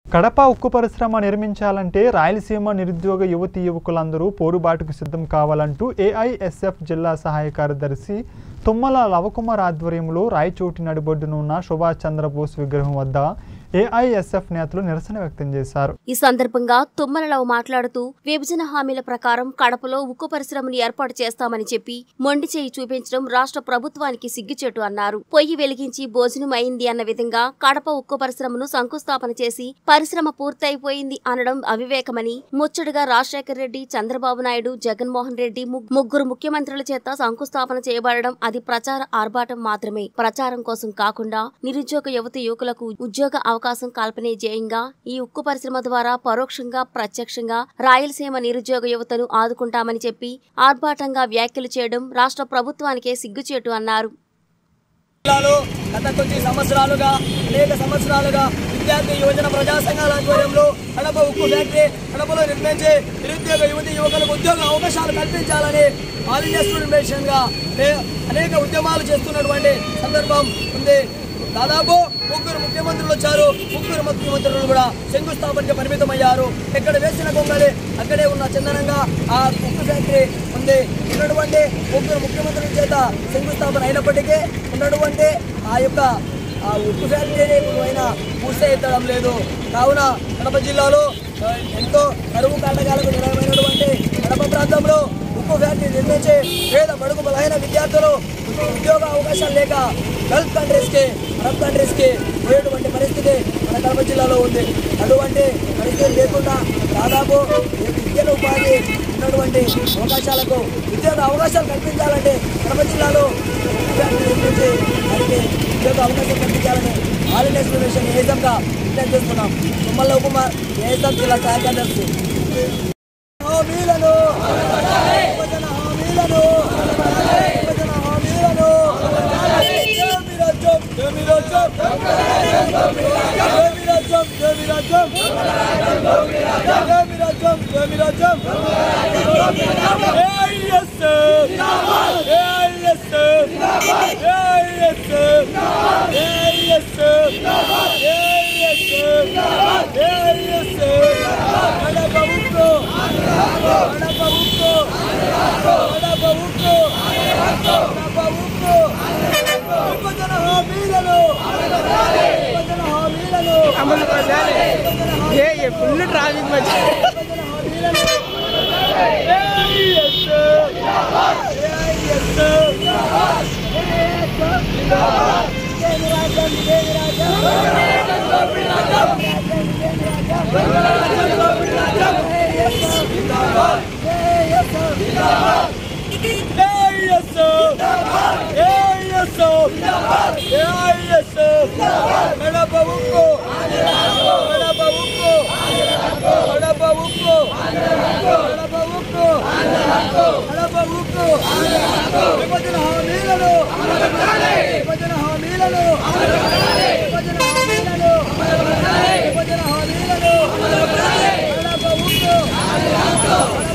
కడప ఉక్కు పరిశ్రమ నిర్మించాలంటే రాయలసీమ నిరుద్యోగ యువతి యువకులందరూ పోరుబాటుకు సిద్ధం కావాలంటూ ఏఐఎస్ఎఫ్ జిల్లా సహాయ కార్యదర్శి తుమ్మల లవకుమార్ ఆధ్వర్యంలో రాయచోటి నడిబొడ్డున ఉన్న సుభాష్ చంద్రబోస్ విగ్రహం వద్ద ఏఐఎస్ఎఫ్ నేతలు నిరసన వ్యక్తం చేశారు ఈ సందర్భంగా తుమ్మలలో మాట్లాడుతూ విభజన హామీల ప్రకారం కడపలో ఉక్కు పరిశ్రమను ఏర్పాటు చేస్తామని చెప్పి మొండి చేయి చూపించడం రాష్ట్ర ప్రభుత్వానికి సిగ్గుచేటు అన్నారు పొయ్యి వెలిగించి భోజనం అయింది అన్న విధంగా కడప ఉక్కు పరిశ్రమను శంకుస్థాపన చేసి పరిశ్రమ పూర్తయిపోయింది అనడం అవివేకమని ముచ్చటగా రాజశేఖర్ రెడ్డి చంద్రబాబు నాయుడు జగన్మోహన్ రెడ్డి ముగ్- ముగ్గురు ముఖ్యమంత్రుల చేత శంకుస్థాపన చేయబడడం అది ప్రచార ఆర్భాటం మాత్రమే ప్రచారం కోసం కాకుండా నిరుద్యోగ యువతి యువకులకు ఉద్యోగ అవకాశం కల్పనే ధ్యేయంగా ఈ ఉక్కు పరిశ్రమ ద్వారా పరోక్షంగా ప్రత్యక్షంగా రాయలసీమ నిరుద్యోగ యువతను ఆదుకుంటామని చెప్పి ఆర్భాటంగా వ్యాఖ్యలు చేయడం రాష్ట్ర ప్రభుత్వానికే సిగ్గుచేటు అన్నారు జిల్లాలో గత కొద్ది సంవత్సరాలుగా అనేక సంవత్సరాలుగా విద్యార్థి యువజన ప్రజా సంఘాల ఆధ్వర్యంలో కడప ఉక్కు ఫ్యాక్టరీ కడపలో నిర్మించి నిరుద్యోగ యువతి యువకులకు ఉద్యోగ అవకాశాలు కల్పించాలని ఆల్ ఇండియా స్టూడెంట్ ఫెడరేషన్గా నే- అనేక ఉద్యమాలు చేస్తున్నటువంటి సందర్భం ఉంది దాదాపు ముగ్గురు ముఖ్యమంత్రులు వచ్చారు ముగ్గురు ముఖ్యమంత్రులు కూడా శంకుస్థాపనకి పరిమితమయ్యారు ఎక్కడ వేసిన గొంగలి అక్కడే ఉన్న చందనంగా ఆ ఉక్కు ఫ్యాక్టరీ ఉంది ఉన్నటువంటి ముగ్గురు ముఖ్యమంత్రుల చేత శంకుస్థాపన అయినప్పటికీ ఉన్నటువంటి ఆ యొక్క ఆ ఉక్కు ఫ్యాక్టరీ ఇప్పుడు అయినా పూర్తయిద్దడం లేదు కావున కడప జిల్లాలో ఆ, ఎంతో కరువు కాటకాలకు నిలయమైనటువంటి కడప ప్రాంతంలో ఉక్కు ఫ్యాక్టరీ నిర్మించి పేద బడుగు బలహీన విద్యార్థులు ఉద్యోగ అవకాశాలు లేక గల్ఫ్ కంట్రీస్కి అరబ్ కంట్రీస్కి పోయేటువంటి పరిస్థితి మన కడప జిల్లాలో ఉంది అటువంటి పరిస్థితి లేకుండా దాదాపు విద్యను ఉపాధి ఉన్నటువంటి అవకాశాలకు ఉద్యోగ అవకాశాలు కల్పించాలంటే కడప జిల్లాలో ఉక్కు ఫ్యాక్టరీ నిర్మించి దానికి ఉద్యోగ అవకాశం కల్పించాలని ఆల్ ఇండియా స్టూడెంట్ ఏజంగా విజ్ఞప్తి చేస్తున్నాం తుమ్మల కుమార్ ఏజం జిల్లా సహాయ కార్యదర్శి హామీలను విభజన హామీలను విభజన హామీలను జేమి రాజ్యం జేమి రాజ్యం జేమి రాజ్యం జేమి రాజ్యం జేమి రాజ్యం జేమి రాజ్యం ASF ASF ASF ASF ASF ASF Kadapa ఉక్కు కడప ఉక్కు కడప ఉక్కు కడప ఉక్కు విభజన హామీలను విభజన హామీలను అమలు పడాలి ఏ ఏ ఫుల్ ట్రాఫిక్ మధ్య విభజన హామీలను ఏఎస్ఎఫ్ ఏఎస్ఎఫ్ జేమి రాజ్యం జేమి రాజ్యం విభజన హామీలను విభజన హామీలను విభజన హామీలను విభజన హామీలను కడప ఉక్కు